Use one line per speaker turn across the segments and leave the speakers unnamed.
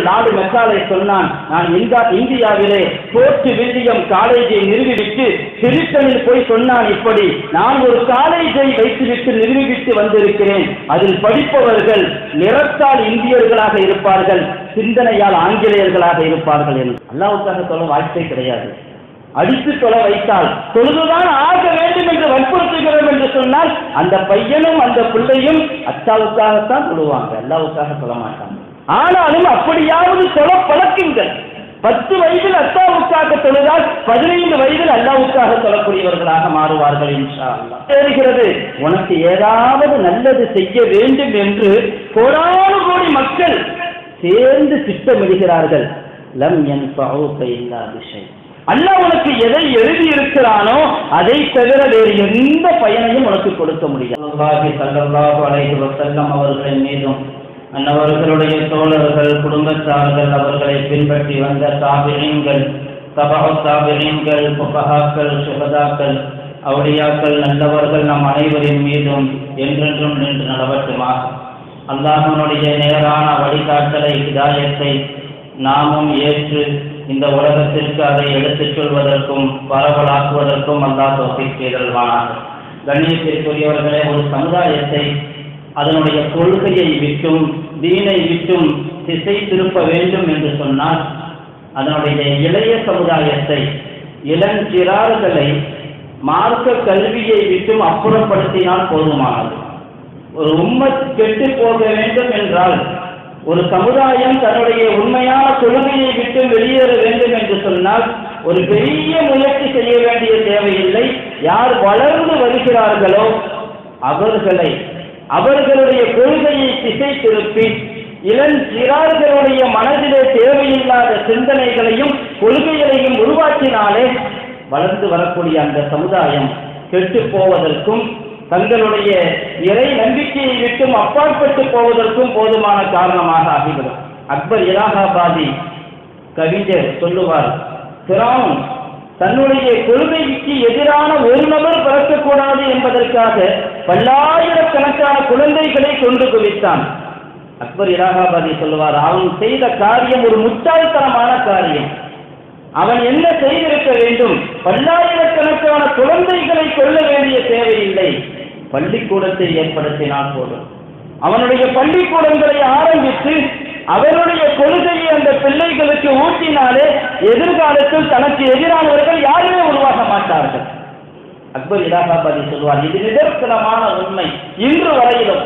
நாடு மெக்காலை சொன்னான் நான் இந்தா இந்தியாவிலே போர்ட் வில்லியம் காலேஜை நிறுவிவிட்டு ஹில்டனில் போய் சொன்னான் இப்படி நான் ஒரு காலேஜை வைத்துவிட்டு நிறுவிவிட்டு வந்திருக்கிறேன் அதில் படிப்பவர்கள் நிறத்தால் இந்தியர்களாக இருப்பார்கள் சிந்தனையால் ஆங்கிலேயர்களாக இருப்பார்கள் என்று அல்லாவுக்காக சொல்ல வாய்ப்பே கிடையாது அடித்து தொலை வைத்தால் தொழுதுதான் ஆக வேண்டும் என்று வற்புறுத்துகிறோம் என்று சொன்னால் அந்த பையனும் அந்த பிள்ளையும் அத்தாவுக்காகத்தான் தொழுவாங்க அல்லாவுக்காக சொல்ல மாட்டாங்க ஆனாலும் அப்படியாவது தொலை பழக்குங்கள் பத்து வயதில் அத்தாவுக்காக தொழுதால் பதினைந்து வயதில் அல்லாவுக்காக தொழக்கூடியவர்களாக மாறுவார்கள் இன்ஷா அல்லாஹ் தெரிகிறது உனக்கு ஏதாவது நல்லது செய்ய வேண்டும் என்று கோடானு கோடி மக்கள் சேர்ந்து திட்டமிடுகிறார்கள் லம் என் இல்லா விஷயம் அல்லாஹ் உனக்கு எதை எழுதி இருக்கிறானோ அதை தவிர வேறு எந்த பயனையும் உனக்கு கொடுக்க முடியாது அல்லாஹி ஸல்லல்லாஹு அலைஹி வஸல்லம் அவர்களின் மீதும் அன்னவர்களுடைய தோழர்கள் குடும்பத்தார்கள் அவர்களை பின்பற்றி வந்த தாபிரீன்கள் தபஹு தாபிரீன்கள் புகஹாக்கள் சுகதாக்கள் அவுளியாக்கள் நல்லவர்கள் நம் அனைவரின் மீதும் என்றென்றும் நின்று நடவட்டுமாக அல்லாஹனுடைய நேரான வழிகாட்டலை ஹிதாயத்தை நாமும் ஏற்று இந்த உலகத்திற்கு அதை எடுத்துச் சொல்வதற்கும் பரவலாக்குவதற்கும் அல்லாஹ் தோப்பிக் செய்தல்வானாக கண்ணியத்திற்குரியவர்களே ஒரு சமுதாயத்தை அதனுடைய கொள்கையை விட்டும் தீனை விட்டும் திசை திருப்ப வேண்டும் என்று சொன்னால் அதனுடைய இளைய சமுதாயத்தை இளஞ்சிறார்களை மார்க்க கல்வியை விட்டும் அப்புறப்படுத்தினால் போதுமானது ஒரு உம்மத் கெட்டு போக வேண்டும் என்றால் ஒரு சமுதாயம் தன்னுடைய உண்மையான கொள்கையை விட்டு வெளியேற வேண்டும் என்று சொன்னால் ஒரு பெரிய முயற்சி செய்ய வேண்டிய தேவையில்லை யார் வளர்ந்து வருகிறார்களோ அவர்களை அவர்களுடைய கொள்கையை திசை திருப்பி இளம் சிறார்களுடைய மனதிலே தேவையில்லாத சிந்தனைகளையும் கொள்கைகளையும் உருவாக்கினாலே வளர்ந்து வரக்கூடிய அந்த சமுதாயம் கெட்டு போவதற்கும் தங்களுடைய இறை நம்பிக்கையை விட்டும் அப்பாற்பட்டு போவதற்கும் போதுமான காரணமாக ஆகிவிடும் அக்பர் இலாகாபாதி கவிஞர் சொல்லுவார் பிரான் தன்னுடைய கொள்கைக்கு எதிரான ஒரு நபர் பிறக்கக்கூடாது என்பதற்காக பல்லாயிரக்கணக்கான குழந்தைகளை கொண்டு குவித்தான் அக்பர் இலாகாபாதி சொல்லுவார் அவன் செய்த காரியம் ஒரு முட்டாள்தனமான காரியம் அவன் என்ன செய்திருக்க வேண்டும் பல்லாயிரக்கணக்கான குழந்தைகளை கொள்ள வேண்டிய தேவையில்லை பள்ளிக்கூடத்தை ஏற்படுத்தினால் போதும் அவனுடைய பள்ளிக்கூடங்களை ஆரம்பித்து அவருடைய கொள்கையை அந்த பிள்ளைகளுக்கு ஊட்டினாலே எதிர்காலத்தில் தனக்கு எதிரானவர்கள் யாருமே உருவாக மாட்டார்கள் அக்பர் இலாகாபாதி சொல்வார் இது நிதர்சனமான உண்மை இன்று வரையிலும்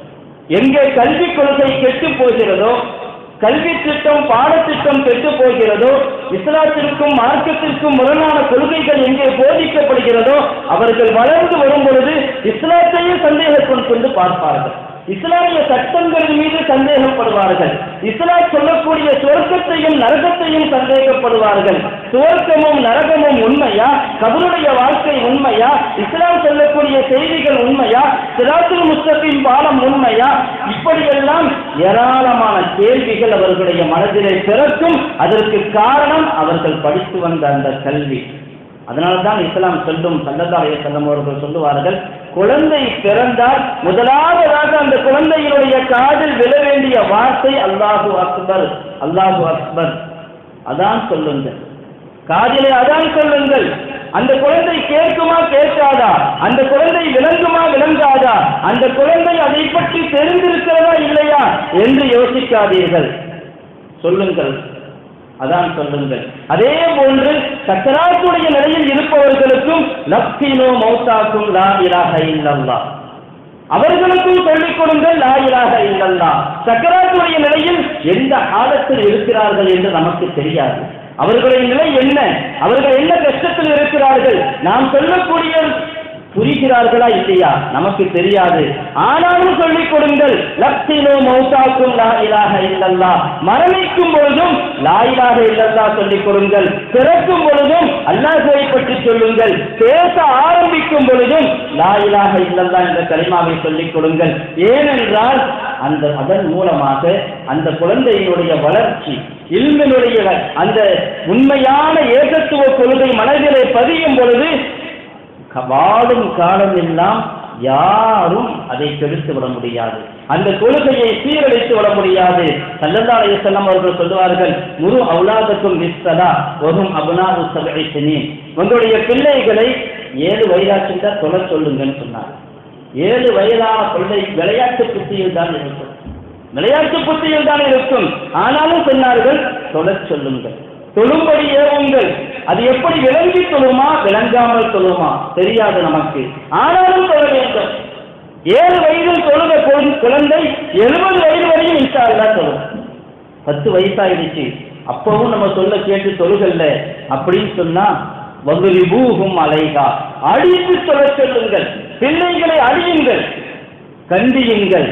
எங்கே கல்வி கொள்கை கெட்டு போகிறதோ கல்வி திட்டம் பாடத்திட்டம் கெட்டு போகிறதோ இஸ்லாத்திற்கும் மார்க்கத்திற்கும் முரணான கொள்கைகள் எங்கே போதிக்கப்படுகிறதோ அவர்கள் வளர்ந்து வரும் பொழுது இஸ்லாத்தையே சந்தேகத்தில் கொண்டு பார்ப்பார்கள் இஸ்லாமிய சட்டங்களின் மீது சந்தேகப்படுவார்கள் இஸ்லாம் சொல்லக்கூடிய சுவர்க்கத்தையும் நரகத்தையும் சந்தேகப்படுவார்கள் சுவர்க்கமும் நரகமும் உண்மையா கபருடைய வாழ்க்கை உண்மையா இஸ்லாம் சொல்லக்கூடிய செய்திகள் உண்மையா சிராத்துல் முஸ்தபின் பாலம் உண்மையா இப்படியெல்லாம் ஏராளமான கேள்விகள் அவர்களுடைய மனதிலே பிறக்கும் அதற்கு காரணம் அவர்கள் படித்து வந்த அந்த கல்வி அதனால்தான் இஸ்லாம் சொல்லும் சல்லதாலய செல்லும் அவர்கள் சொல்லுவார்கள் குழந்தை பிறந்தால் முதலாவதாக அந்த குழந்தையினுடைய காதில் விழ வேண்டிய வார்த்தை அல்லாஹு அக்பர் அல்லாஹு அக்பர் அதான் சொல்லுங்கள் காதிலே அதான் சொல்லுங்கள் அந்த குழந்தை கேட்குமா கேட்காதா அந்த குழந்தை விளங்குமா விளங்காதா அந்த குழந்தை அதை பற்றி தெரிந்திருக்கிறதா இல்லையா என்று யோசிக்காதீர்கள் சொல்லுங்கள் அதான் சொல்லுங்கள் அதே போன்று சக்கராத்துடைய நிலையில் இருப்பவர்களுக்கும் லப்தினோ மௌத்தாக்கும் லா இலாஹ இல்லல்லா அவர்களுக்கும் சொல்லிக் கொடுங்கள் லா இலாஹ இல்லல்லா சக்கராத்துடைய நிலையில் எந்த காலத்தில் இருக்கிறார்கள் என்று நமக்கு தெரியாது அவர்களுடைய நிலை என்ன அவர்கள் என்ன கஷ்டத்தில் இருக்கிறார்கள் நாம் சொல்லக்கூடிய புரிகிறார்களா இல்லையா நமக்கு தெரியாது ஆனாலும் சொல்லிக் கொடுங்கள் லப்தினோ மௌத்தாக்கும் லா இலாஹ இல்லல்லா மரணிக்கும் பொழுதும் லா இலாஹ இல்லல்லா சொல்லிக் கொடுங்கள் பிறக்கும் பொழுதும் அல்லாஹுவை பற்றி சொல்லுங்கள் பேச ஆரம்பிக்கும் பொழுதும் லா இலாஹ இல்லல்லா என்ற கலிமாவை சொல்லிக் கொடுங்கள் ஏனென்றால் அந்த அதன் மூலமாக அந்த குழந்தையினுடைய வளர்ச்சி இல்மினுடைய அந்த உண்மையான ஏகத்துவ கொள்கை மனதிலே பதியும் பொழுது வாழும் காலம் எல்லாம் யாரும் அதை கெடுத்து விட முடியாது அந்த தொழுகையை சீரழித்து விட முடியாது சல்லல்லா அலைஹிஸ்ஸலாம் அவர்கள் சொல்லுவார்கள் முரு அவுலாதக்கும் விஸ்ஸலா வஹும் அபுனாது சபை சினீன் உங்களுடைய பிள்ளைகளை ஏழு வயதாச்சும் தான் தொலை சொல்லுங்கன்னு சொன்னார் ஏழு வயதான பிள்ளை விளையாட்டு புத்தியில் தான் இருக்கும் விளையாட்டு புத்தியில் தான் இருக்கும் ஆனாலும் சொன்னார்கள் தொலை சொல்லுங்கள் தொழும்படி ஏவுங்கள் அது எப்படி விளங்கி தொழுமா விளங்காமல் தொழுமா தெரியாது நமக்கு ஆனாலும் தொழ வேண்டும் ஏழு வயதில் தொழுக கொ- குழந்தை எழுபது வயது வரையும் இன்ஷா அல்லாஹ் தொழும் பத்து வயசாயிடுச்சு அப்பவும் நம்ம சொல்ல கேட்டு தொழுகல்ல அப்படின்னு சொன்னா வகுலிபூகும் அலைகா அடித்து தொழ சொல்லுங்கள் பிள்ளைகளை அழியுங்கள் கண்டியுங்கள்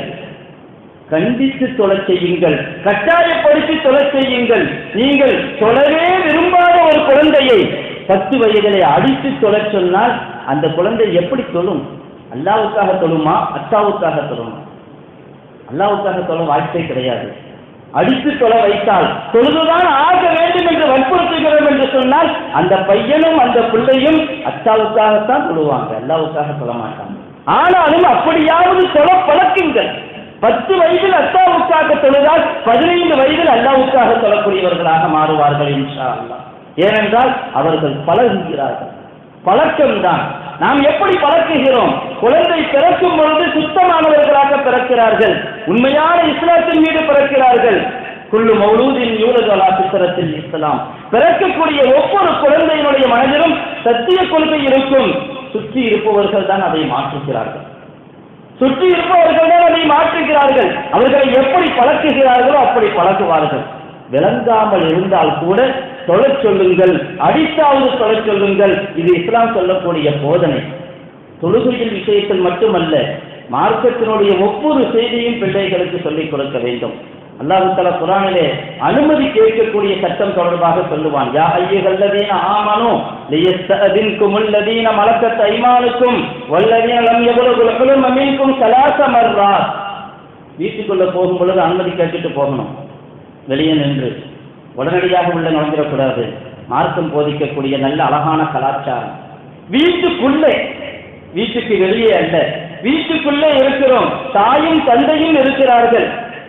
கண்டித்து தொழச் செய்யுங்கள் கட்டாயப்படுத்தி தொழச் செய்யுங்கள் நீங்கள் தொழவே விரும்பாத ஒரு குழந்தையை பத்து வயதிலே அடித்து தொழச் சொன்னால் அந்த குழந்தை எப்படி தொழும் அல்லாவுக்காக தொழுமா அத்தாவுக்காக தொழுமா அல்லாவுக்காக தொழ வாய்ப்பே கிடையாது அடித்து தொலை வைத்தால் தொழுதுதான் ஆக வேண்டும் என்று வற்புறுத்துகிறோம் என்று சொன்னால் அந்த பையனும் அந்த பிள்ளையும் அத்தாவுக்காகத்தான் தொழுவாங்க அல்லாவுக்காக தொழ மாட்டாங்க ஆனாலும் அப்படியாவது தொழ பழக்குங்கள் பத்து வயதில் அத்தாவுக்காக தொழுதால் பதினைந்து வயதில் அல்லாவுக்காக தொழக்கூடியவர்களாக மாறுவார்கள் இன்ஷா அல்லாஹ் ஏனென்றால் அவர்கள் பழகுகிறார்கள் பழக்கம்தான் நாம் எப்படி பழக்குகிறோம் குழந்தை பிறக்கும் பொழுது சுத்தமானவர்களாக பிறக்கிறார்கள் உண்மையான இஸ்லாத்தின் மீது பிறக்கிறார்கள் குள்ளு மௌலூதின் யூலகலா சித்திரத்தில் இஸ்லாம் பிறக்கக்கூடிய ஒவ்வொரு குழந்தையினுடைய மனதிலும் சத்திய கொள்கை இருக்கும் சுற்றி இருப்பவர்கள் தான் அதை மாற்றுகிறார்கள் சுற்றி இருப்பவர்கள் தான் அதை மாற்றுகிறார்கள் அவர்களை எப்படி பழக்குகிறார்களோ அப்படி பழக்குவார்கள் விளங்காமல் இருந்தால் கூட தொழச் சொல்லுங்கள் அடித்தாவது தொழச் சொல்லுங்கள் இது இஸ்லாம் சொல்லக்கூடிய போதனை தொழுகையின் விஷயத்தில் மட்டுமல்ல மார்க்கத்தினுடைய ஒவ்வொரு செய்தியும் பிள்ளைகளுக்கு சொல்லிக் கொடுக்க வேண்டும் அல்லாஹு தஆலா குர்ஆனிலே அனுமதி கேட்கக்கூடிய சட்டம் தொடர்பாக சொல்லுவான் யா ஐயுகல்லதீன ஆமனு லியஸ்தஅதின்கும் அல்லதீன மலக்கத் ஐமானுக்கும் வல்லதீன லம் யபலுகுல் ஹுலும் மின்கும் ஸலாஸ மர்ராத் வீட்டுக்குள்ள போகும் பொழுது அனுமதி கேட்டுட்டு போகணும் வெளியே நின்று உடனடியாக உள்ள நுழைஞ்சிடக்கூடாது மார்க்கம் போதிக்கக்கூடிய நல்ல அழகான கலாச்சாரம் வீட்டுக்குள்ளே வீட்டுக்கு வெளியே அல்ல வீட்டுக்குள்ளே இருக்கிறோம் தாயும் தந்தையும் இருக்கிறார்கள்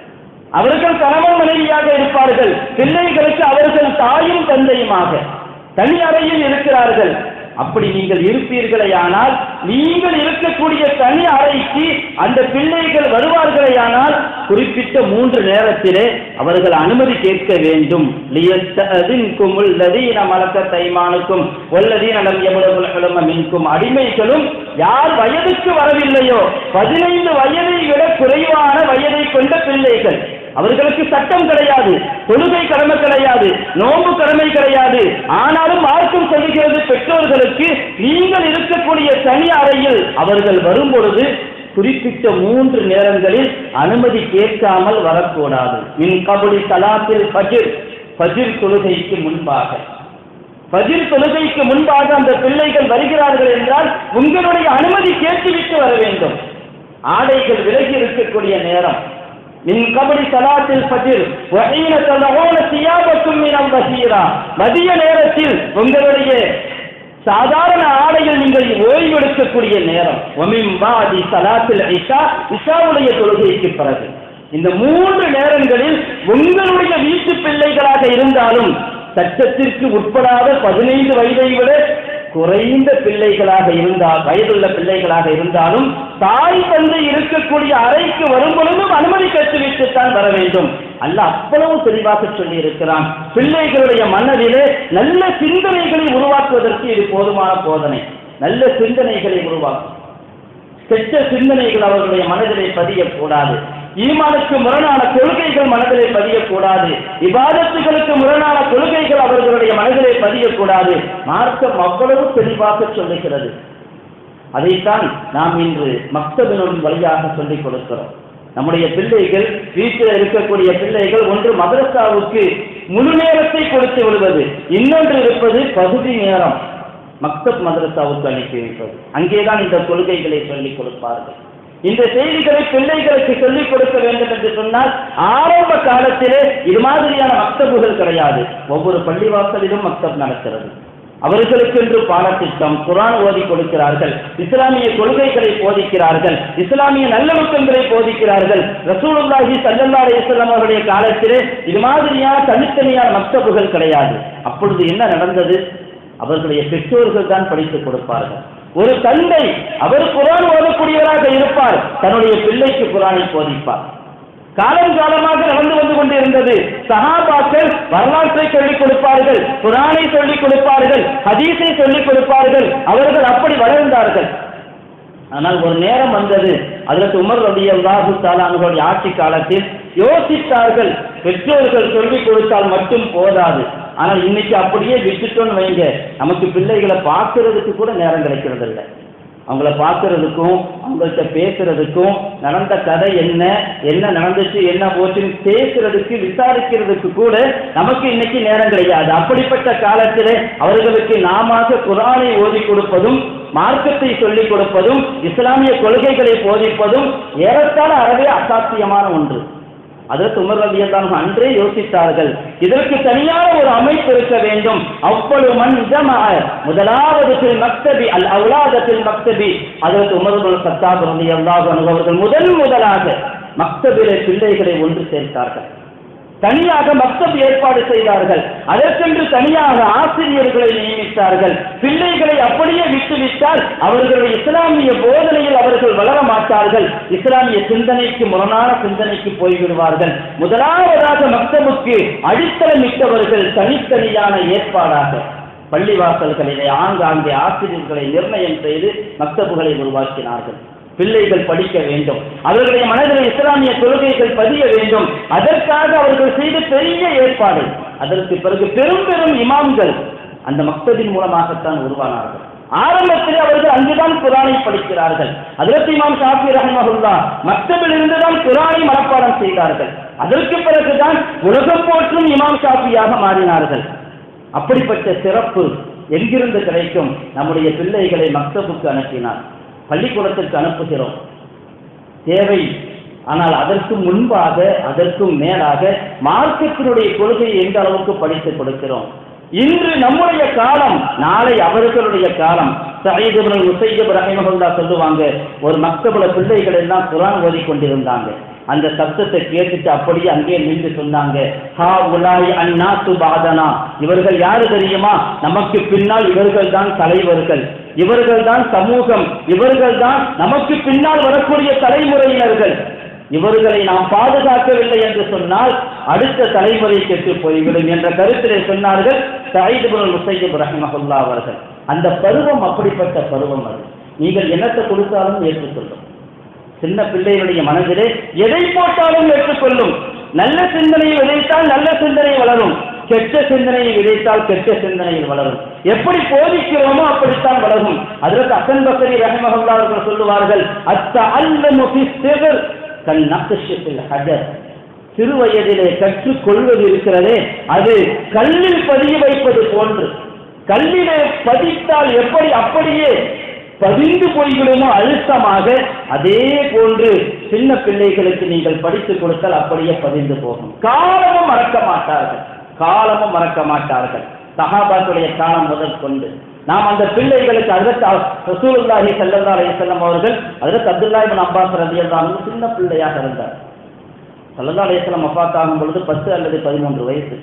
அவர்கள் கணவன் மனைவியாக இருப்பார்கள் பிள்ளைகளுக்கு அவர்கள் தாயும் தந்தையுமாக தனி அறையில் இருக்கிறார்கள் அப்படி நீங்கள் இருப்பீர்களேயானால் நீங்கள் இருக்கக்கூடிய தனி அறைக்கு அந்த பிள்ளைகள் வருவார்களேயானால் குறிப்பிட்ட மூன்று நேரத்திலே அவர்கள் அனுமதி கேட்க வேண்டும் லியஸ்தஅதின்கும் அல்லதீன மலக்கத் ஐமானுக்கும் வல்லதீன லம் யபலுகுல் ஹுலம மின்கும் அடிமைகளும் யார் வயதுக்கு வரவில்லையோ பதினைந்து வயதை விட குறைவான வயதை கொண்ட பிள்ளைகள் அவர்களுக்கு சட்டம் கிடையாது தொழுகை கடமை கிடையாது நோன்பு கடமை கிடையாது ஆனாலும் மார்க்கம் சொல்லுகிறது பெற்றோர்களுக்கு நீங்கள் இருக்கக்கூடிய தனி அறையில் அவர்கள் வரும் பொழுது குறிப்பிட்ட மூன்று நேரங்களில் அனுமதி கேட்காமல் வரக்கூடாது மின் கபடி சலாத்தில் ஃபஜிர் ஃபஜிர் தொழுகைக்கு முன்பாக ஃபஜிர் தொழுகைக்கு முன்பாக அந்த பிள்ளைகள் வருகிறார்கள் என்றால் உங்களுடைய அனுமதி கேட்டுவிட்டு வர வேண்டும் ஆடைகள் விலகி இருக்கக்கூடிய நேரம் மின் கபடி சலாத்தில் ஃபஜிர் வஹீன தலஹூன சியாபக்கும் மின் அல் மதிய நேரத்தில் உங்களுடைய சாதாரண ஆடையில் நீங்கள் ஓய்வெடுக்கக்கூடிய நேரம் ஒமின் பாதி சலாத்தில் இஷா இஷாவுடைய தொழுகைக்கு பிறகு இந்த மூன்று நேரங்களில் உங்களுடைய வீட்டு பிள்ளைகளாக இருந்தாலும் சட்டத்திற்கு உட்படாத பதினைந்து வயதை விட குறைந்த பிள்ளைகளாக இருந்தால் வயதுள்ள பிள்ளைகளாக இருந்தாலும் தாய் தந்தை இருக்கக்கூடிய அறைக்கு வரும் பொழுதும் அனுமதி பெற்றுவிட்டுத்தான் வர வேண்டும் அல்ல அவ்வளவு தெளிவாக சொல்லி இருக்கிறான் பிள்ளைகளுடைய மனதிலே நல்ல சிந்தனைகளை உருவாக்குவதற்கு இது போதுமான போதனை நல்ல சிந்தனைகளை உருவாக்கும் கெட்ட சிந்தனைகள் அவர்களுடைய மனதிலே பதியக்கூடாது ஈமானுக்கு முரணான கொள்கைகள் மனதிலே பதியக்கூடாது இபாதத்துகளுக்கு முரணான கொள்கைகள் அவர்களுடைய மனதிலே பதியக்கூடாது மார்க்கம் அவ்வளவு தெளிவாக சொல்லுகிறது அதைத்தான் நாம் இன்று மக்தபினுடன் வழியாக சொல்லிக் கொடுக்கிறோம் நம்முடைய பிள்ளைகள் வீட்டில் இருக்கக்கூடிய பிள்ளைகள் ஒன்று மதரசாவுக்கு முழு நேரத்தை கொடுத்து விடுவது இன்னொன்று இருப்பது பகுதி நேரம் மக்தப் மதரசாவுக்கு அனுப்பி வைப்பது அங்கேதான் இந்த கொள்கைகளை சொல்லிக் கொடுப்பார்கள் இந்த செய்திகளை பிள்ளைகளுக்கு சொல்லிக் கொடுக்க வேண்டும் என்று சொன்னால் ஆரம்ப காலத்திலே இது மாதிரியான மக்தபுகள் கிடையாது ஒவ்வொரு பள்ளிவாசலிலும் மக்தப் நடக்கிறது அவர்களுக்கென்று பாடத்திட்டம் குரான் ஓதி கொடுக்கிறார்கள் இஸ்லாமிய கொள்கைகளை போதிக்கிறார்கள் இஸ்லாமிய நல்லொழுக்கங்களை போதிக்கிறார்கள் ரசூலுல்லாஹி ஸல்லல்லாஹு அலைஹி வஸல்லம் அவருடைய காலத்திலே இது மாதிரியான தனித்தனியான மக்தபுகள் கிடையாது அப்பொழுது என்ன நடந்தது அவர்களுடைய பெற்றோர்கள் தான் படித்துக் கொடுப்பார்கள் ஒரு தந்தை அவர் குரான் ஓதக்கூடியவராக இருப்பார் தன்னுடைய பிள்ளைக்கு குரானை போதிப்பார் காலம் காலமாக நடந்து வந்து கொண்டிருந்தது சஹாபாக்கள் வரலாற்றை சொல்லிக் கொடுப்பார்கள் குரானை சொல்லிக் கொடுப்பார்கள் ஹதீஸை சொல்லிக் கொடுப்பார்கள் அவர்கள் அப்படி வளர்ந்தார்கள் ஆனால் ஒரு நேரம் வந்தது அதற்கு உமர் ரபி அல்லாஹு தாலானுடைய ஆட்சி காலத்தில் யோசித்தார்கள் பெற்றோர்கள் சொல்லிக் கொடுத்தால் மட்டும் போதாது ஆனால் இன்னைக்கு அப்படியே விட்டுட்டோன்னு வைங்க நமக்கு பிள்ளைகளை பார்க்கறதுக்கு கூட நேரம் கிடைக்கிறது இல்லை அவங்கள பார்க்கறதுக்கும் அவங்கள்ட்ட பேசுறதுக்கும் நடந்த கதை என்ன என்ன நடந்துச்சு என்ன போச்சுன்னு பேசுறதுக்கு விசாரிக்கிறதுக்கு கூட நமக்கு இன்னைக்கு நேரம் கிடையாது அப்படிப்பட்ட காலத்திலே அவர்களுக்கு நாம குரானை ஓதி கொடுப்பதும் மார்க்கத்தை சொல்லிக் கொடுப்பதும் இஸ்லாமிய கொள்கைகளை போதிப்பதும் ஏறத்தாழ அறவே அசாத்தியமான ஒன்று அதற்கு உமர் ரலியல்லாஹு அன்றே யோசித்தார்கள் இதற்கு தனியான ஒரு அமைப்பு இருக்க வேண்டும் அவ்வளவு மண் ஜமாஅ முதலாவது ஃபில் மக்தபி அல் அவுலாத ஃபில் மக்தபி அதற்கு உமர் இப்னு கத்தாப் ரலியல்லாஹு அன்ஹு அவர்கள் முதல் முதலாக மக்தபிலே பிள்ளைகளை ஒன்று சேர்த்தார்கள் தனியாக மக்தப் ஏற்பாடு செய்தார்கள் அதற்கென்று தனியாக ஆசிரியர்களை நியமித்தார்கள் பிள்ளைகளை அப்படியே விட்டுவிட்டால் அவர்களுடைய இஸ்லாமிய போதனையில் அவர்கள் வளர மாட்டார்கள் இஸ்லாமிய சிந்தனைக்கு முரணான சிந்தனைக்கு போய்விடுவார்கள் முதலாவதாக மக்தபுக்கு அடித்தளமிட்டவர்கள் தனித்தனியான ஏற்பாடாக பள்ளிவாசல்களிலே ஆங்காங்கே ஆசிரியர்களை நிர்ணயம் செய்து மக்தபுகளை உருவாக்கினார்கள் பிள்ளைகள் படிக்க வேண்டும் அவர்களுடைய மனதில் இஸ்லாமிய கொள்கைகள் பதிய வேண்டும் அதற்காக அவர்கள் செய்த பெரிய ஏற்பாடு அதற்கு பிறகு பெரும் பெரும் இமாம்கள் அந்த மக்தபின் மூலமாகத்தான் உருவானார்கள் ஆரம்பத்தில் அவர்கள் அங்குதான் குரானை படிக்கிறார்கள் அதற்கு இமாம் ஷாஃபி ரஹமஹுல்லா மக்தபில் இருந்துதான் குரானை மனப்பாடம் செய்தார்கள் அதற்கு பிறகுதான் உலகம் போற்றும் இமாம் ஷாஃபியாக மாறினார்கள் அப்படிப்பட்ட சிறப்பு எங்கிருந்து கிடைக்கும் நம்முடைய பிள்ளைகளை மக்தபுக்கு அனுப்பினார் பள்ளிக்கூடத்திற்கு அனுப்புகிறோம் தேவை ஆனால் அதற்கு முன்பாக அதற்கும் மேலாக மார்க்கத்தினுடைய கொள்கையை எந்த அளவுக்கு படித்துக் கொடுக்கிறோம் இன்று நம்முடைய காலம் நாளை அவர்களுடைய காலம் சயீத் இப்னு முசையப் ரஹிமஹுல்லா சொல்லுவாங்க ஒரு மக்தபுல பிள்ளைகள் எல்லாம் குரான் ஓதி கொண்டிருந்தாங்க அந்த சத்தத்தை கேட்டுட்டு அப்படியே அங்கே நின்று சொன்னாங்க ஹா உலாய் அண்ணா சுபாதனா இவர்கள் யாரு தெரியுமா நமக்கு பின்னால் இவர்கள் தான் தலைவர்கள் இவர்கள் தான் சமூகம் இவர்கள் தான் நமக்கு பின்னால் வரக்கூடிய தலைமுறையினர்கள் இவர்களை நாம் பாதுகாக்கவில்லை என்று சொன்னால் அடுத்த தலைமுறை கெட்டு போய்விடும் என்ற கருத்திலே சொன்னார்கள் சயீத் இப்னு முசையப் ரஹிமஹுல்லா அவர்கள் அந்த பருவம் அப்படிப்பட்ட பருவம் அது நீங்கள் என்னத்தை கொடுத்தாலும் ஏற்றுக்கொள்ளும் சின்ன பிள்ளைகளுடைய மனதிலே எதை போட்டாலும் ஏற்றுக்கொள்ளும் நல்ல சிந்தனையை விதைத்தால் நல்ல சிந்தனை வளரும் கெட்ட சிந்தனையை விதைத்தால் கெட்ட சிந்தனையில் வளரும் எப்படி போதிக்கிறோமோ அப்படித்தான் வளரும் அதற்கு அசன் பசரி ரஹமஹல்லா அவர்கள் சொல்லுவார்கள் அத்த அல்ல கண் நக்ஷத்தில் ஹஜர் சிறு வயதிலே கற்றுக் கொள்வது இருக்கிறதே அது கல்லில் பதிய வைப்பது போன்று கல்லிலே பதித்தால் எப்படி அப்படியே பதிந்து போய்விடுமோ அழுத்தமாக அதே போன்று சின்ன பிள்ளைகளுக்கு நீங்கள் படித்துக் கொடுத்தால் அப்படியே பதிந்து போகும் காலமும் மறக்க மாட்டார்கள் காலமும் மறக்க மாட்டார்கள் சஹாபாக்களுடைய காலம் முதல் கொண்டு நாம் அந்த பிள்ளைகளுக்கு அதற்கு ரசூலுல்லாஹி ஸல்லல்லாஹு அலைஹி வஸல்லம் அவர்கள் அதற்கு அப்துல்லாஹ் இப்னு அப்பாஸ் ரலியல்லாஹு அன்ஹு சின்ன பிள்ளையாக இருந்தார் ஸல்லல்லாஹு அலைஹி வஸல்லம் வஃபாத் ஆகும் பொழுது பத்து அல்லது பதிமூன்று வயசு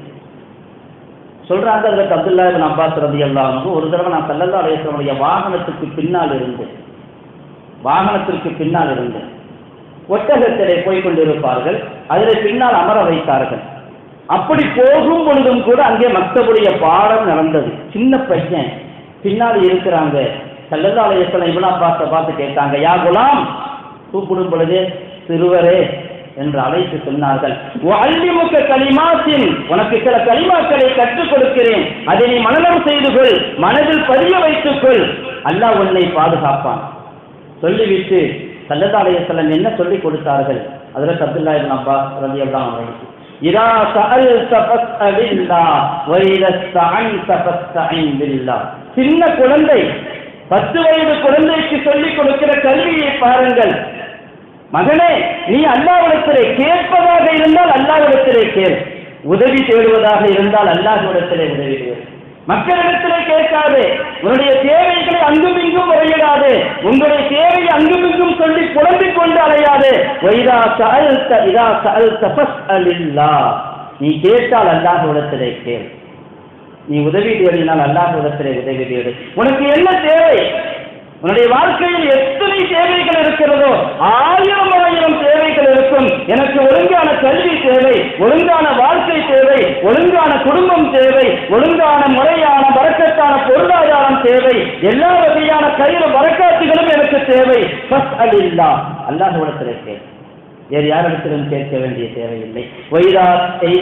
சொல்றாங்க அதற்கு அப்துல்லா இப்னு அப்பாஸ் ரலியல்லாஹு அன்ஹு ஒரு தடவை நான் ஸல்லல்லாஹு அலைஹி வஸல்லமுடைய வாகனத்துக்கு பின்னால் இருந்தேன் வாகனத்திற்கு பின்னால் இருந்தேன் ஒட்டகத்திலே போய் கொண்டிருப்பார்கள் அதில் பின்னால் அமர வைத்தார்கள் அப்படி போகும் பொழுதும் கூட அங்கே மக்தபுடைய பாடம் நடந்தது சின்ன பையன் பின்னாடி இருக்கிறாங்க சல்லல்லா அலையஸ்லாம் இப்னு அப்பாஸை பார்த்து கேட்டாங்க யா குலாம் கூப்பிடும் பொழுது சிறுவரே என்று அழைத்து சொன்னார்கள் அல்லிமுக்க களிமாத்தின் உனக்கு சில களிமாக்களை கற்றுக் கொடுக்கிறேன் அதை நீ மனநம் செய்து கொள் மனதில் பதிய வைத்துக் கொள் அல்லாஹ் உன்னை பாதுகாப்பான் சொல்லிவிட்டு சல்லல்லா அலையஸ்லாம் என்ன சொல்லிக் கொடுத்தார்கள் அதில் அப்துல்லா இப்னு அப்பாஸ் ரலியல்லாஹு அன்ஹு இதா சஅல்த ஃபஸ்அலில்லாஹ் வ இதா ஸ்தஅன்த ஃபஸ்தஇன் பில்லாஹ் சின்ன குழந்தை பத்து வயது குழந்தைக்கு சொல்லிக் கொடுக்கிற கல்வியை பாருங்கள் மகனே நீ அல்லாவிடத்திலே கேட்பதாக இருந்தால் அல்லாவிடத்திலே கேள் உதவி தேடுவதாக இருந்தால் அல்லாஹ்விடத்திலே உதவி தேடு மக்களிடத்திலே கேட்காதே உன்னுடைய தேவைகளை அங்கும் இங்கும் முறையிடாதே உங்களுடைய தேவையை அங்கும் இங்கும் சொல்லி புலம்பிக் கொண்டு அலையாதே வைதா சஅல்த இதா சஅல்த ஃபஸ்அலில்லாஹ் நீ கேட்டால் அல்லாஹ்விடத்திலே கேள் நீ உதவி தேடினால் அல்லாஹ்விடத்திலே உதவி தேடு உனக்கு என்ன தேவை உன்னுடைய வாழ்க்கையில் எத்தனை தேவைகள் இருக்கிறதோ ஆயிரம் ஆயிரம் தேவைகள் இருக்கும் எனக்கு ஒழுங்கான கல்வி தேவை ஒழுங்கான வாழ்க்கை தேவை ஒழுங்கான குடும்பம் தேவை ஒழுங்கான முறையான வரக்கத்தான பொருளாதாரம் தேவை எல்லா வகையான கயிறு வரக்காத்துகளும் எனக்கு தேவை ஃபஸ்ட் அலில்லா அல்லாஹ்விடத்திலே கேள் வேறு யாரிடத்திலும் கேட்க வேண்டிய தேவையில்லை வைரா செய்த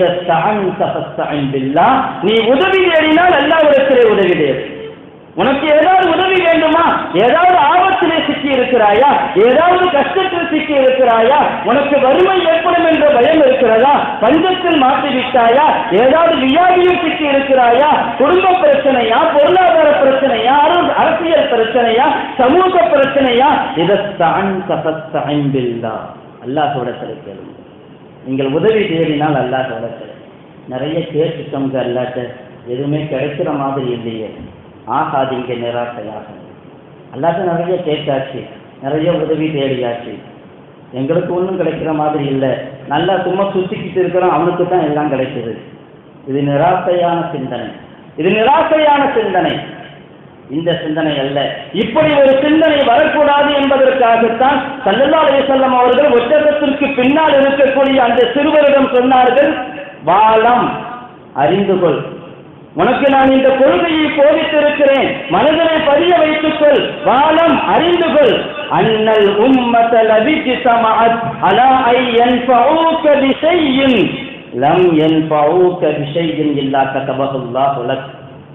பில்லா நீ உதவி தேடினால் அல்லாவிடத்திலே உதவி தேவை உனக்கு ஏதாவது உதவி வேண்டுமா ஏதாவது ஆபத்திலே சிக்கி இருக்கிறாயா ஏதாவது கஷ்டத்தில் சிக்கி இருக்கிறாயா உனக்கு வறுமை ஏற்படும் என்ற பயம் இருக்கிறதா பஞ்சத்தில் மாட்டி விட்டாயா ஏதாவது வியாதியில் சிக்கி இருக்கிறாயா குடும்ப பிரச்சனையா பொருளாதார பிரச்சனையா அரு- அரசியல் பிரச்சனையா சமூக பிரச்சனையா இதத்தான் சபஸ்தா அல்லாஹ்விடத்தில் கேளுங்க நீங்கள் உதவி தேடினால் அல்லாஹ்விடத்தில் நிறைய கேட்டுட்டோங்க அல்லாட்ட எதுவுமே கிடைக்கிற மாதிரி இல்லையே ஆகாதீங்க நிராசையாக அல்லாட்ட நிறைய கேட்டாச்சு நிறைய உதவி தேடியாச்சு எங்களுக்கு ஒன்றும் கிடைக்கிற மாதிரி இல்லை நல்லா சும்மா சுத்திக்கிட்டு இருக்கிறோம் அவனுக்கு தான் எல்லாம் கிடைக்குது இது நிராசையான சிந்தனை இது நிராசையான சிந்தனை இந்த சிந்தனை அல்ல இப்படி ஒரு சிந்தனை வரக்கூடாது என்பதற்காகத்தான் சல்லல்லா அலைஹிஸ்ஸலாம் அவர்கள் ஒட்டகத்திற்கு பின்னால் இருக்கக்கூடிய அந்த சிறுவரிடம் சொன்னார்கள் வாழம் அறிந்து கொள் உனக்கு நான் இந்த கொள்கையை போதித்திருக்கிறேன் மனதிலே பதிய வைத்துக்கொள் வாழம் அறிந்து கொள் அன்னல் உம்மத லபிஜ் சமஅத் அலா ஐ யன்ஃபஊக பிஷையின் லம் யன்ஃபஊக பிஷையின் இல்லா கதபஹுல்லாஹு லக்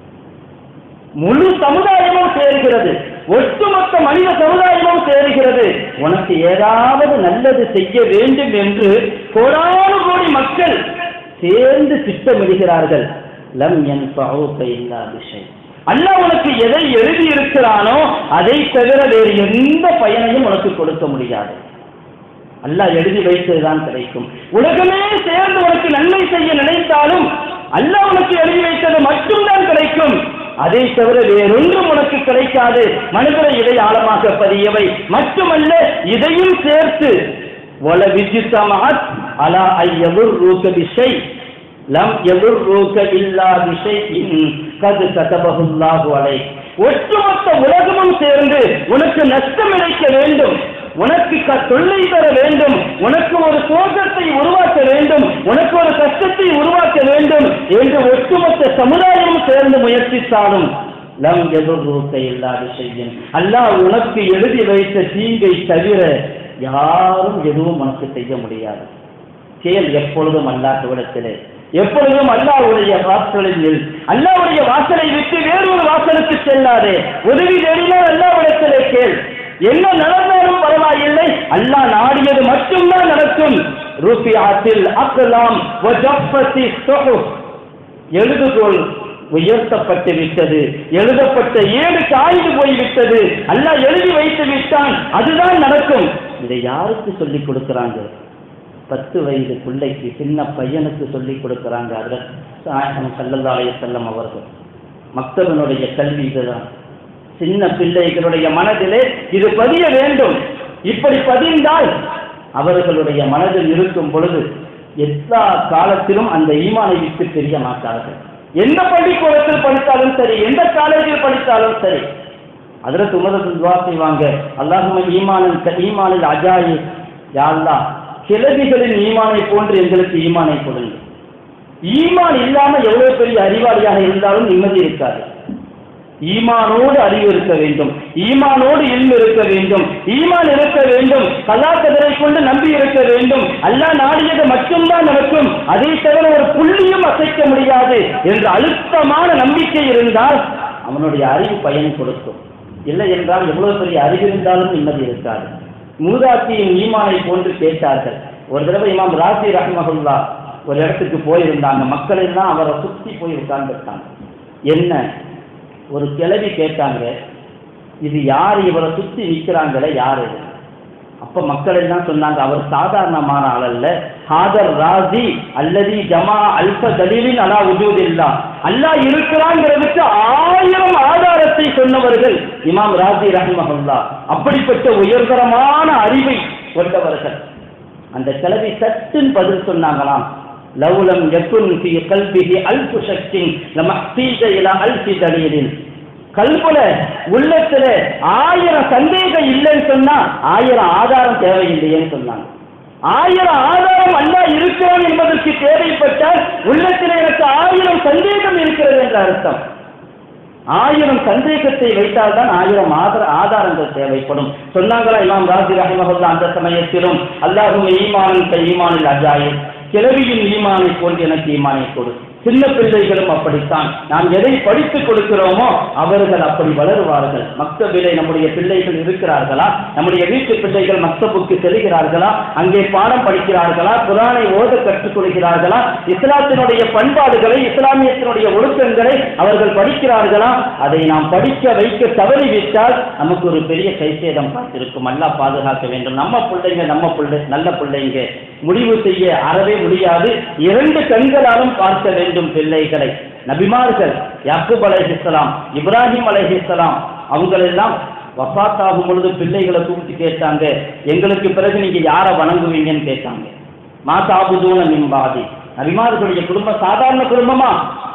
முழு சமுதாயமும் சேர்கிறது ஒட்டுமொத்த மனித சமுதாயமும் சேர்கிறது உனக்கு ஏதாவது நல்லது செய்ய வேண்டும் என்று கோடானு கோடி மக்கள் சேர்ந்து திட்டமிடுகிறார்கள் லம் என் இல்லா விஷயம் அல்லாஹ் உனக்கு எதை எழுதி இருக்கிறானோ அதை தவிர வேறு எந்த பயனையும் உனக்கு கொடுக்க முடியாது அல்லாஹ் எழுதி வைத்ததுதான் கிடைக்கும் உலகமே சேர்ந்து உனக்கு நன்மை செய்ய நினைத்தாலும் அல்லாஹ் உனக்கு எழுதி வைத்தது மட்டும்தான் கிடைக்கும் அதை தவிர வேறொன்றும் உனக்கு கிடைக்காது மனிதரை இதை ஆழமாக பதியவை மட்டுமல்ல இதையும் சேர்த்து வல வித்யுத்தமாத் அலா ஐயவுர் ரூக விஷய் லம் எதிர்ரூக்க இல்லா விஷயின் கது கதபகுல்லாஹு அலை ஒட்டுமொத்த உலகமும் சேர்ந்து உனக்கு நஷ்டம் இழைக்க வேண்டும் உனக்கு க தொல்லை தர வேண்டும் உனக்கு ஒரு சோகத்தை உருவாக்க வேண்டும் உனக்கு ஒரு கஷ்டத்தை உருவாக்க வேண்டும் என்று ஒட்டுமொத்த சமுதாயமும் சேர்ந்து முயற்சித்தாலும் லம் எதிர்ரூக்க இல்லா விஷயம் அல்லாஹ் உனக்கு எழுதி வைத்த தீங்கை தவிர யாரும் எதுவும் உனக்கு செய்ய முடியாது செயல் எப்பொழுதும் அல்லாஹ்விடத்திலே எப்பொழுதும் அல்லாஹ்வுடைய வாசலில் நில் அல்லாஹ்வுடைய வாசலை விட்டு வேறொரு வாசலுக்கு செல்லாதே உதவி தேடினால் அல்லாஹ்விடத்திலே கேள் என்ன நடந்தாலும் பரவாயில்லை அல்லாஹ் நாடியது மட்டும்தான் நடக்கும் ருஃபியாத்தில் அக்லாம் வஜஃபத்தி சுஹுஃப் எழுதுகோள் உயர்த்தப்பட்டு விட்டது எழுதப்பட்ட ஏடு காய்ந்து போய்விட்டது அல்லாஹ் எழுதி வைத்து விட்டான் அதுதான் நடக்கும் இதை யாருக்கு சொல்லிக் கொடுக்கிறாங்க பத்து வயது பிள்ளைக்கு சின்ன பையனுக்கு சொல்லிக் கொடுக்கிறாங்க அதில் நாயகம் சல்லல்லாஹு செல்லம் அவர்கள் மக்தவனுடைய கல்வி இதுதான் சின்ன பிள்ளைகளுடைய மனதிலே இது பதிய வேண்டும் இப்படி பதிந்தால் அவர்களுடைய மனதில் இருக்கும் பொழுது எல்லா காலத்திலும் அந்த ஈமானை விட்டு தெரிய மாட்டார்கள் எந்த பள்ளிக்கூடத்தில் படித்தாலும் சரி எந்த காலேஜில் படித்தாலும் சரி அதில் துமதத்தில் துவா செய்வாங்க அல்லாஹும ஈமானின் ஈமானில் அஜாயி யாழ்லா கிளவிகளின் ஈமானை போன்று எங்களுக்கு ஈமானை கொடுங்க ஈமான் இல்லாம எவ்வளவு பெரிய அறிவாளியாக இருந்தாலும் நிம்மதி இருக்காது ஈமானோடு அறிவு இருக்க வேண்டும் ஈமானோடு இல்மு இருக்க வேண்டும் ஈமான் இருக்க வேண்டும் கலாக்கதரை கொண்டு நம்பி இருக்க வேண்டும் அல்லாஹ் நாடியது மட்டும்தான் நடக்கும் அதை தவிர ஒரு புள்ளியும் அசைக்க முடியாது என்ற அழுத்தமான நம்பிக்கை இருந்தால் அவனுடைய அறிவு பயன் கொடுக்கும் இல்லை என்றால் எவ்வளவு பெரிய அறிவு இருந்தாலும் நிம்மதி இருக்காது மூதாட்டியின் ஈமானை போன்று கேட்டார்கள் ஒரு தடவை இமாம் ராசி ரஹ்மஹுல்லா ஒரு இடத்துக்கு போயிருந்தாங்க மக்கள் எல்லாம் அவரை சுத்தி போய் உட்கார்ந்துட்டாங்க என்ன ஒரு கிழவி கேட்டாங்க இது யார் இவரை சுத்தி நிற்கிறாங்களே யார் இது அப்ப மக்கள் எல்லாம் சொன்னாங்க அவர் சாதாரணமான ஆள் அல்ல ஹாதர் ராசி அல்லதி ஜமா அல்ப தலீலின் அலா உஜூதில்லா அல்லாஹ் இருக்கிறாங்கிறதுக்கு ஆயிரம் ஆதாரத்தை சொன்னவர்கள் இமாம் ராஜி ரஹிமஹுல்லா அப்படிப்பட்ட உயர்தரமான அறிவை கொண்டவர்கள் அந்த கிழவி சட்டுன்னு பதில் சொன்னாங்களாம் லவுலம் யக்குன் ஃபீ கல்பிஹி அல்ஃபு ஷக்கின் லமஹ்தீஜ இலா அல்ஃபி தலீலின் கல்புல உள்ளத்துல ஆயிரம் சந்தேகம் இல்லைன்னு சொன்னா ஆயிரம் ஆதாரம் தேவையில்லையேன்னு சொன்னாங்க ஆயிரம் ஆதாரம் அல்லா இருக்கிறான் என்பதற்கு தேவைப்பட்டால் உள்ளத்தில் எனக்கு ஆயிரம் சந்தேகம் இருக்கிறது என்ற அர்த்தம் ஆயிரம் சந்தேகத்தை வைத்தால்தான் ஆயிரம் ஆதார ஆதாரங்கள் தேவைப்படும் சொன்னாங்களா இமாம் ராஜி ரஹிமஹுல்லா அந்த சமயத்திலும் அல்லாஹும் ஈமானின் கை ஈமானில் அஜாயில் கிளவியின் ஈமானை போன்று எனக்கு ஈமானை கொடு சின்ன பிள்ளைகளும் அப்படித்தான் நாம் எதை படித்துக் கொடுக்கிறோமோ அவர்கள் அப்படி வளருவார்கள் மக்தபிலே நம்முடைய பிள்ளைகள் இருக்கிறார்களா நம்முடைய வீட்டு பிள்ளைகள் மக்தபுக்கு செல்கிறார்களா அங்கே பாடம் படிக்கிறார்களா குரானை ஓத கற்றுக் கொள்கிறார்களா இஸ்லாத்தினுடைய பண்பாடுகளை இஸ்லாமியத்தினுடைய ஒழுக்கங்களை அவர்கள் படிக்கிறார்களா அதை நாம் படிக்க வைக்க தவறிவிட்டால் நமக்கு ஒரு பெரிய கைசேதம் காத்திருக்கும் அல்லாஹ் பாதுகாக்க வேண்டும் நம்ம பிள்ளைங்க நம்ம பிள்ளை நல்ல பிள்ளைங்க முடிவு செய்ய அறவே முடியாது இரண்டு கண்களாலும் பார்க்க வேண்டும் பிள்ளைகளை நபிமார்கள் யாக்கூப் அலைஹிஸ்ஸலாம் இப்ராஹிம் அலைஹிஸ்ஸலாம் அவங்களெல்லாம் வஃபாத்தாகும் பொழுது பிள்ளைகளை கூப்பிட்டு கேட்டாங்க எங்களுக்கு பிறகு நீங்க யாரை வணங்குவீங்கன்னு கேட்டாங்க மாதாபுதூன மின்பாதி நபிமார்களுடைய குடும்பம் சாதாரண குடும்பமா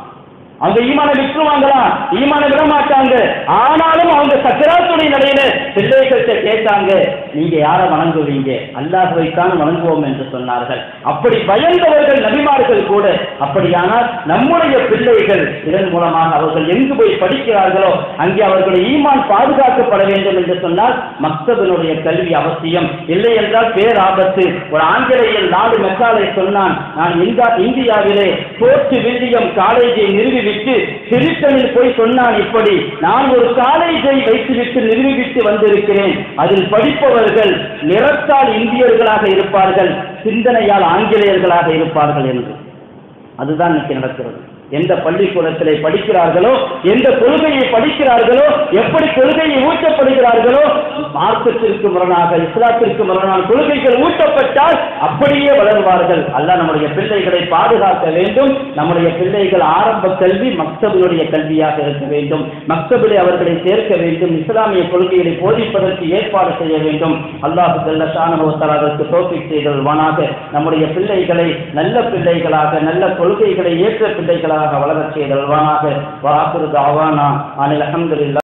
அவங்க ஈமான விட்டுருவாங்களா ஈமான விட மாட்டாங்க ஆனாலும் அவங்க சக்கராத்துடைய நிலையில பிள்ளைகள்கிட்ட கேட்டாங்க நீங்க யார வணங்குவீங்க அல்லாஹுவைத்தான் வணங்குவோம் என்று சொன்னார்கள் அப்படி பயந்தவர்கள் நபிமார்கள் கூட அப்படியானால் நம்முடைய பிள்ளைகள் இதன் மூலமாக அவர்கள் எங்கு போய் படிக்கிறார்களோ அங்கே அவர்களுடைய ஈமான் பாதுகாக்கப்பட வேண்டும் என்று சொன்னால் மக்தபினுடைய கல்வி அவசியம் இல்லை என்றால் பேராபத்து ஒரு ஆங்கிலேயர் நாடு மெக்காலை சொன்னான் நான் இந்தா இந்தியாவிலே போர்ட் வில்லியம் காலேஜை நிறுவிவிட்டு திருத்தணில் போய் சொன்னான் இப்படி நான் ஒரு காலேஜை வைத்துவிட்டு நிறுவிவிட்டு வந்திருக்கிறேன் அதில் படிப்பவர்கள் நிறத்தால் இந்தியர்களாக இருப்பார்கள் சிந்தனையால் ஆங்கிலேயர்களாக இருப்பார்கள் என்று அதுதான் இன்னைக்கு நடக்கிறது எந்த பள்ளிக்கூடத்திலே படிக்கிறார்களோ எந்த கொள்கையை படிக்கிறார்களோ எப்படி கொள்கையை ஊட்டப்படுகிறார்களோ மார்க்கத்திற்கு முரணாக இஸ்லாத்திற்கு முரணான கொள்கைகள் ஊட்டப்பட்டால் அப்படியே வளருவார்கள் அல்லாஹ் நம்முடைய பிள்ளைகளை பாதுகாக்க வேண்டும் நம்முடைய பிள்ளைகள் ஆரம்ப கல்வி மக்தபினுடைய கல்வியாக இருக்க வேண்டும் மக்தபிலே அவர்களை சேர்க்க வேண்டும் இஸ்லாமிய கொள்கைகளை போதிப்பதற்கு ஏற்பாடு செய்ய வேண்டும் அல்லாஹு ஜல்ல ஷானஹுவத்தால் அதற்கு தோப்பிக் செய்தல்வானாக நம்முடைய பிள்ளைகளை நல்ல பிள்ளைகளாக நல்ல கொள்கைகளை ஏற்ற பிள்ளைகளாக வளரச் செய்தல்வானாக வாக்குறு தாவானா அனில் அஹமதுல்லா